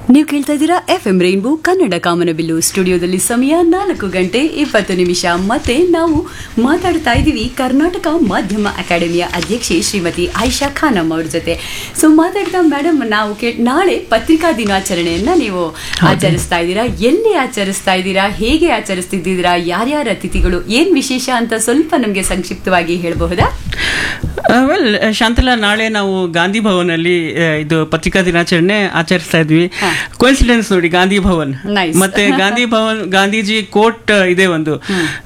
ನೀವು ಕೇಳ್ತಾ ಇದ್ದೀರಾ ಎಫ್ ಎಂ ರೈನ್ಬೋ ಕನ್ನಡ ಕಾಮನಬಿಲ್ಲು ಸ್ಟುಡಿಯೋದಲ್ಲಿ ಸಮಯ ನಾಲ್ಕು ಗಂಟೆ ಇಪ್ಪತ್ತು ನಿಮಿಷ ಮತ್ತೆ ನಾವು ಮಾತಾಡ್ತಾ ಇದ್ದೀವಿ ಕರ್ನಾಟಕ ಮಾಧ್ಯಮ ಅಕಾಡೆಮಿಯ ಅಧ್ಯಕ್ಷೆ ಶ್ರೀಮತಿ ಆಯಿಷಾ ಖಾನಮ್ ಅವ್ರ ಜೊತೆ ಸೊ ಮಾತಾಡ್ತಾ ಮೇಡಮ್ ನಾವು ಕೇ ನಾಳೆ ಪತ್ರಿಕಾ ದಿನಾಚರಣೆಯನ್ನ ನೀವು ಆಚರಿಸ್ತಾ ಇದ್ದೀರಾ ಎಲ್ಲಿ ಆಚರಿಸ್ತಾ ಇದ್ದೀರಾ ಹೇಗೆ ಆಚರಿಸ್ತಿದ್ದೀರಾ ಯಾರ್ಯಾರ ಅತಿಥಿಗಳು ಏನ್ ವಿಶೇಷ ಅಂತ ಸ್ವಲ್ಪ ನಮಗೆ ಸಂಕ್ಷಿಪ್ತವಾಗಿ ಹೇಳಬಹುದಾ ವೆಲ್ ಶಾಂತಲಾ ನಾಳೆ ನಾವು ಗಾಂಧಿ ಭವನಲ್ಲಿ ಆ, ಇದು ಪತ್ರಿಕಾ ದಿನಾಚರಣೆ ಆಚರಿಸ್ತಾ ಇದ್ವಿ ಕೋಇನ್ಸಿಡೆನ್ಸ್ ನೋಡಿ ಗಾಂಧಿ ಭವನ್ Nice. ಮತ್ತೆ ಗಾಂಧಿ ಭವನ್ ಗಾಂಧೀಜಿ ಕೋರ್ಟ್ ಇದೆ ಒಂದು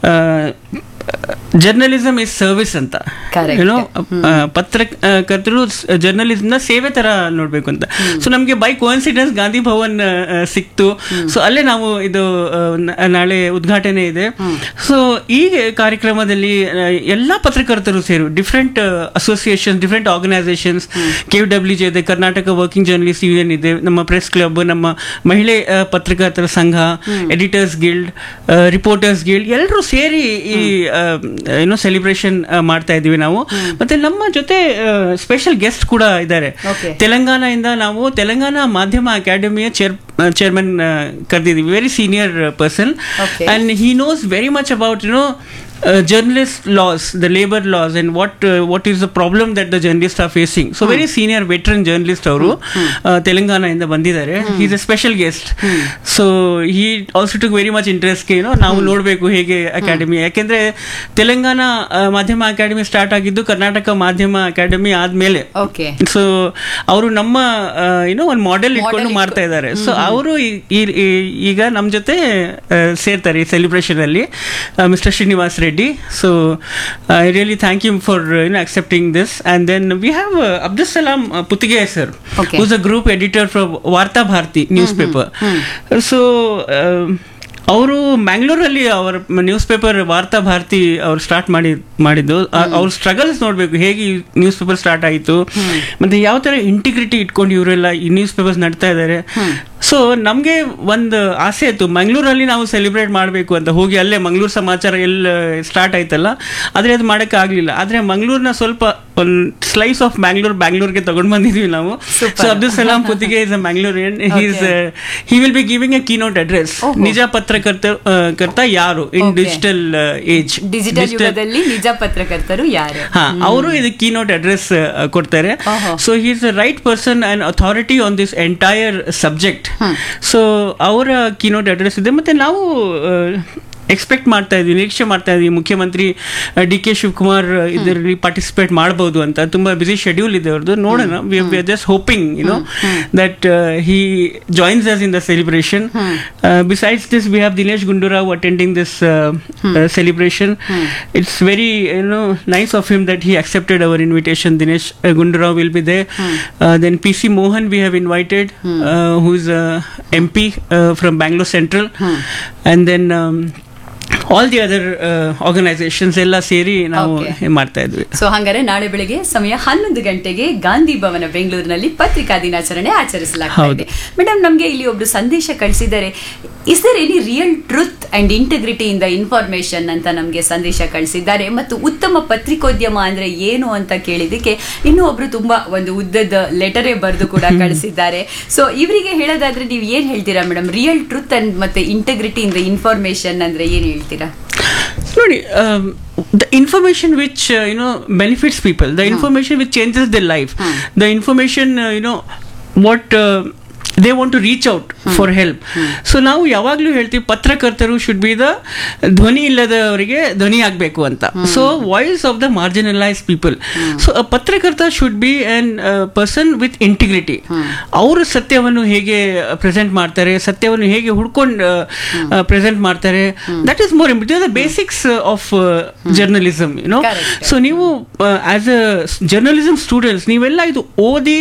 ಜರ್ನಲಿಸಮ್ ಇಸ್ ಸರ್ವಿಸ್ ಅಂತ Correct. ಏನೋ ಪತ್ರಕರ್ತರು ಜರ್ನಲಿಸಮ್ ನ ಸೇವೆ ತರ ನೋಡ್ಬೇಕು ಅಂತ ಸೊ ನಮ್ಗೆ ಬೈ ಕೋಇನ್ಸಿಡೆನ್ಸ್ ಗಾಂಧಿ ಭವನ್ ಆ, ಆ, ಸಿಕ್ತು ಸೊ ಅಲ್ಲೇ ನಾವು ಇದು ಆ, ನ- ನಾಳೆ ಉದ್ಘಾಟನೆ ಇದೆ ಸೊ ಈ ಕಾರ್ಯಕ್ರಮದಲ್ಲಿ ಆ, ಎಲ್ಲಾ ಪತ್ರಕರ್ತರು ಸೇರು different association different organisations K W J ಇದೆ ಕರ್ನಾಟಕ ವರ್ಕಿಂಗ್ ಜರ್ನಲಿಸ್ಟ್ ಯೂನಿಯನ್ ಇದೆ ನಮ್ಮ ಪ್ರೆಸ್ ಕ್ಲಬ್ ನಮ್ಮ ಮಹಿಳೆ ಆ, ಪತ್ರಕರ್ತರ ಸಂಘ ಎಡಿಟರ್ಸ್ ಗಿಲ್ಡ್ ರಿಪೋರ್ಟರ್ಸ್ ಗಿಲ್ಡ್ ಎಲ್ಲರೂ ಸೇರಿ ಈ ಆ, ಏನೋ ಸೆಲಿಬ್ರೇಷನ್ ಮಾಡ್ತಾ ಇದೀವಿ ನಾವು ಮತ್ತೆ ನಮ್ಮ ಜೊತೆ ಸ್ಪೆಷಲ್ ಗೆಸ್ಟ್ ಕೂಡ ಇದ್ದಾರೆ Okay. ತೆಲಂಗಾಣ ಇಂದ ನಾವು ತೆಲಂಗಾಣ ಮಾಧ್ಯಮ ಅಕಾಡೆಮಿಯ ಚೇರ್ ಚೇರ್ಮನ್ ಕರೆದಿದ್ದೀವಿ very senior person Okay. And he knows very much about you know journalist laws the labour laws and what what is the problem that the journalist are facing so very senior veteran journalist ಅವರು ತೆಲಂಗಾಣ ಇಂದ ಬಂದಿದ್ದಾರೆ is a special guest so he also to very much interest ಏನೋ ನಾವು ನೋಡಬೇಕು ಹೇಗೆ academy ಯಾಕೆಂದ್ರೆ ತೆಲಂಗಾಣ ಆ, ಮಾಧ್ಯಮ ಅಕಾಡೆಮಿ ಸ್ಟಾರ್ಟ್ ಆಗಿದ್ದು ಕರ್ನಾಟಕ ಮಾಧ್ಯಮ ಅಕಾಡೆಮಿ ಆದ್ಮೇಲೆ ಓಕೆ ಸೊ ಅವರು ನಮ್ಮ ಏನೋ ಒಂದು ಮಾಡೆಲ್ ಇಟ್ಕೊಂಡು ಇಟ್ಕೊಂಡು- ಮಾಡ್ತಾ ಇದ್ದಾರೆ ಸೊ ಅವರು ಈಗ ನಮ್ಮ ಜೊತೆ ಆ, ಸೇರ್ತಾರೆ ಈ ಸೆಲಿಬ್ರೇಷನ್ ಅಲ್ಲಿ mister Srinivas Reddy so I really thank you for you know accepting this and then we have Abdul Salam Puttige sir Okay. Who's a group editor from Varta Bharati news paper so ಅವರು ಮ್ಯಾಂಗ್ಳೂರಲ್ಲಿ ಅವರ ನ್ಯೂಸ್ ಪೇಪರ್ ವಾರ್ತಾ ಭಾರತಿ ಅವ್ರು ಸ್ಟಾರ್ಟ್ ಮಾಡಿ ಮಾಡಿದ್ದು ಆ- ಅವ್ರ ಸ್ಟ್ರಗಲ್ಸ್ ನೋಡಬೇಕು ಹೇಗೆ ನ್ಯೂಸ್ ಪೇಪರ್ ಸ್ಟಾರ್ಟ್ ಆಯಿತು ಮತ್ತೆ ಯಾವ ತರ ಇಂಟಿಗ್ರಿಟಿ ಇಟ್ಕೊಂಡು ಇವರೆಲ್ಲ ಈ ನ್ಯೂಸ್ ಪೇಪರ್ಸ್ ನಡ್ತಾ ಇದ್ದಾರೆ ಸೊ ನಮಗೆ ಒಂದು ಆಸೆ ಇತ್ತು ಮಂಗಳೂರಲ್ಲಿ ನಾವು ಸೆಲಿಬ್ರೇಟ್ ಮಾಡಬೇಕು ಅಂತ ಹೋಗಿ ಅಲ್ಲೇ ಮಂಗಳೂರು ಸಮಾಚಾರ ಎಲ್ಲ ಸ್ಟಾರ್ಟ್ ಆಯ್ತಲ್ಲ ಆದರೆ ಅದು ಮಾಡೋಕ್ಕೆ ಆಗಲಿಲ್ಲ ಆದರೆ ಮಂಗಳೂರಿನ ಸ್ವಲ್ಪ ಒಂದು ಸ್ಲೈಸ್ ಆಫ್ ಬ್ಯಾಂಗ್ಳೂರ್ ಬ್ಯಾಂಗ್ಳೂರ್ಗೆ ತಗೊಂಡು ಬಂದಿದ್ವಿ ನಾವು Super. So Abdul Salam Puttige is a Mangalorean he's he will be giving a keynote address ಓಹೋ. ನಿಜ ಪತ್ರಕರ್ತ ಆ, ಕರ್ತ ಯಾರು in Okay. Digital age digital ಯುಗದಲ್ಲಿ ನಿಜ ಪತ್ರಕರ್ತರು ಯಾರು ಹಾ ಅವರು ಇದು ಕೀನೋಟ್ ಅಡ್ರೆಸ್ ಕೊಡ್ತಾರೆ ಓಹೋ. So he is the right person and authority on this entire subject so ಅವರ ಕೀನೋಟ್ ಅಡ್ರೆಸ್ ಇದೆ ಮತ್ತೆ ನಾವು ಎಕ್ಸ್ಪೆಕ್ಟ್ ಮಾಡ್ತಾ ಇದ್ವಿ ನಿರೀಕ್ಷೆ ಮಾಡ್ತಾ ಇದ್ವಿ ಮುಖ್ಯಮಂತ್ರಿ ಡಿ ಕೆ ಶಿವಕುಮಾರ್ ಇದರಲ್ಲಿ ಪಾರ್ಟಿಸಿಪೇಟ್ ಮಾಡಬಹುದು ಅಂತ ತುಂಬಾ ಬಿಸಿ ಶೆಡ್ಯೂಲ್ ಇದೆ ಅವ್ರದ್ದು ನೋಡೋಣ we are just hoping you know that he joins us in the celebration besides this we have Dinesh Gundurao attending this celebration. It's very you know nice of him that he accepted our invitation. Dinesh uh, Gundurao will be there. Uh, then PC Mohan we have invited, uh, who is a MP uh, from Bangalore Central, and then. Um, all the other organisations ಎಲ್ಲ ಸೇರಿ ನಾವು Okay. ಮಾಡ್ತಾ ಇದ್ವಿ so ಹಂಗಾರೆ ನಾಳೆ ಬೆಳಿಗ್ಗೆ ಸಮಯ ಹನ್ನೊಂದು ಗಂಟೆಗೆ ಗಾಂಧಿ ಭವನ ಬೆಂಗಳೂರಿನಲ್ಲಿ ಪತ್ರಿಕಾ ದಿನಾಚರಣೆ ಆಚರಿಸಲಾಗ್ತಾ ಹೌದು. ಇದೆ ಮೇಡಮ್ ನಮ್ಗೆ ಇಲ್ಲಿ ಒಬ್ರು ಸಂದೇಶ ಕಳಿಸಿದ್ದಾರೆ is there any real truth and integrity in the information ಅಂತ ನಮ್ಗೆ ಸಂದೇಶ ಕಳಿಸಿದ್ದಾರೆ ಮತ್ತು ಉತ್ತಮ ಪತ್ರಿಕೋದ್ಯಮ ಅಂದ್ರೆ ಏನು ಅಂತ ಕೇಳಿದಕ್ಕೆ ಇನ್ನೂ ಒಬ್ರು ತುಂಬಾ ಒಂದು ಉದ್ದದ ಲೆಟರೇ ಬರೆದು ಕೂಡ ಕಳಿಸಿದ್ದಾರೆ ಸೊ ಇವರಿಗೆ ಹೇಳೋದಾದ್ರೆ ನೀವು ಏನ್ ಹೇಳ್ತೀರಾ ಮೇಡಮ್ ರಿಯಲ್ ಟ್ರುತ್ ಅಂಡ್ ಮತ್ತೆ ಇಂಟಗ್ರಿಟಿ ಇನ್ ದ ಇನ್ಫಾರ್ಮೇಶನ್ ಅಂದ್ರೆ ಏನ್ ಹೇಳ್ತೀರಾ ನೋಡಿ the information which you know benefits people the information which changes the life the information you know what they want to reach out for help so ನಾವು ಯಾವಾಗಲೂ ಹೇಳ್ತೀವಿ ಪತ್ರಕರ್ತರು should be the ಧ್ವನಿ ಇಲ್ಲದವರಿಗೆ ಧ್ವನಿ ಆಗಬೇಕು ಅಂತ so voice of the marginalise people so ಪತ್ರಕರ್ತ should be an person with integrity ಅವರು ಸತ್ಯವನ್ನು ಹೇಗೆ ಪ್ರೆಸೆಂಟ್ ಮಾಡ್ತಾರೆ ಸತ್ಯವನ್ನು ಹೇಗೆ ಹುಡ್ಕೊಂಡು ಪ್ರೆಸೆಂಟ್ ಮಾಡ್ತಾರೆ that is more important the basics of journalism you know Correct. So ನೀವು ಆಸ್ ಅ ಜರ್ನಲಿಸಮ್ ಸ್ಟೂಡೆಂಟ್ಸ್ ನೀವೆಲ್ಲ ಇದು ಓದಿ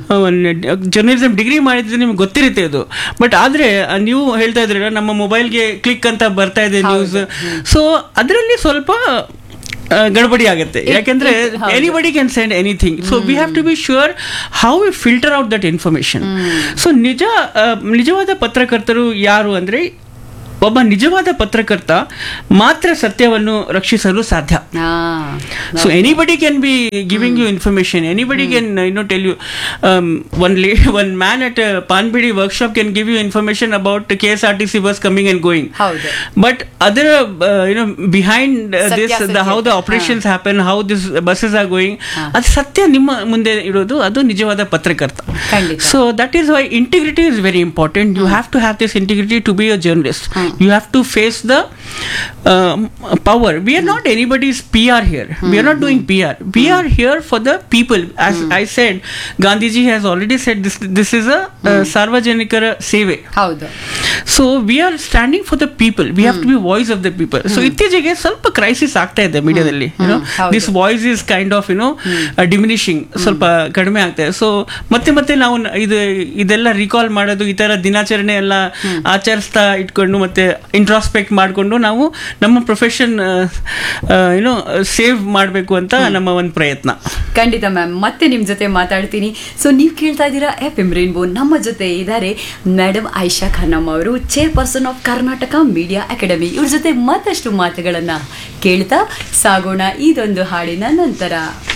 ಜರ್ನಲಿಸಮ್ ಡಿಗ್ರಿ ಮಾಡಿದ್ರೆ ನಿಮ್ಗೆ ಗೊತ್ತಿರುತ್ತೆ ಇದು ಬಟ್ ಆದ್ರೆ ಆ, ನೀವು ಹೇಳ್ತಾ ಇದ್ರಲ್ಲ ನಮ್ಮ ಮೊಬೈಲ್ಗೆ ಕ್ಲಿಕ್ ಅಂತ ಬರ್ತಾ ಇದೆ ನ್ಯೂಸ್ ಸೊ ಅದರಲ್ಲಿ ಸ್ವಲ್ಪ ಆ, ಗಡ್ಬಡಿ ಆಗುತ್ತೆ ಯಾಕೆಂದ್ರೆ it- ಹೌದು. Anybody can send anything so we have to be sure how we filter out that information so ನಿಜ ಆ, ನಿಜವಾದ ಪತ್ರಕರ್ತರು ಯಾರು ಅಂದ್ರೆ ಒಬ್ಬ ನಿಜವಾದ ಪತ್ರಕರ್ತ ಮಾತ್ರ ಸತ್ಯವನ್ನು ರಕ್ಷಿಸಲು ಸಾಧ್ಯ ಆ, So anybody can be giving you information. Anybody can uh, you know tell you. Um, one la- one man at a Panbidi workshop can give you information about the KSRTC bus coming and going. ಹೌದು But other uh, you know behind uh, this the, ಸತ್ಯಾಸತ್ಯತೆ. how the operations happen, how these buses are going. ಹಾ. ಅದು ಸತ್ಯ ನಿಮ್ಮ ಮುಂದೆ ಇರೋದು ಅದು ನಿಜವಾದ ಪತ್ರಕರ್ತ ಖಂಡಿತ. So that is why integrity is very important you have to have this integrity to be a journalist you have to face the power we are not anybody's P R here we are not doing P R we are here for the people as I said Gandhiji has already said this this is a ಸಾರ್ವಜನಿಕರ ಸೇವೆ ಹೌದು so we are standing for the people we have to be voice of the people so ಇತ್ತೀಚೆಗೆ ಸ್ವಲ್ಪ crisis ಆಗ್ತಾ ಇದೆ ಮೀಡಿಯಾದಲ್ಲಿ you know ಹೌದು. This voice is kind of you know diminishing ಸ್ವಲ್ಪ ಕಡಿಮೆ ಆಗ್ತಾ ಇದೆ ಸೊ ಮತ್ತೆ ಮತ್ತೆ ನಾವು ನ- ಇದು ಇದೆಲ್ಲ ರಿಕಾಲ್ ಮಾಡೋದು ಈ ತರ ದಿನಾಚರಣೆ ಎಲ್ಲ ಆಚರಿಸ್ತಾ ಇಟ್ಕೊಂಡು ಮತ್ತೆ ಇಂಟ್ರಾಸ್ಪೆಕ್ಟ್ ಮಾಡಿಕೊಂಡು ನಾವು ನಮ್ಮ ಪ್ರೊಫೆಷನ್ ಏನೋ ಸೇವ್ ಮಾಡಬೇಕು ಅಂತ ನಮ್ಮ ಒಂದು ಪ್ರಯತ್ನ ಖಂಡಿತ ಮ್ಯಾಮ್ ಮತ್ತೆ ನಿಮ್ ಜೊತೆ ಮಾತಾಡ್ತೀನಿ ಸೊ ನೀವು ಕೇಳ್ತಾ ಇದ್ದೀರಾ ಎಫ್ ಎಂ ರೇನ್ಬೋ ನಮ್ಮ ಜೊತೆ ಇದ್ದಾರೆ ಮೇಡಮ್ ಆಯಿಷಾ ಖಾನಮ್ ಅವರು chairperson of Karnataka media academy ಇವ್ರ ಜೊತೆ ಮತ್ತಷ್ಟು ಮಾತುಗಳನ್ನ ಕೇಳ್ತಾ ಸಾಗೋಣ ಇದೊಂದು ಹಾಡಿನ ನಂತರ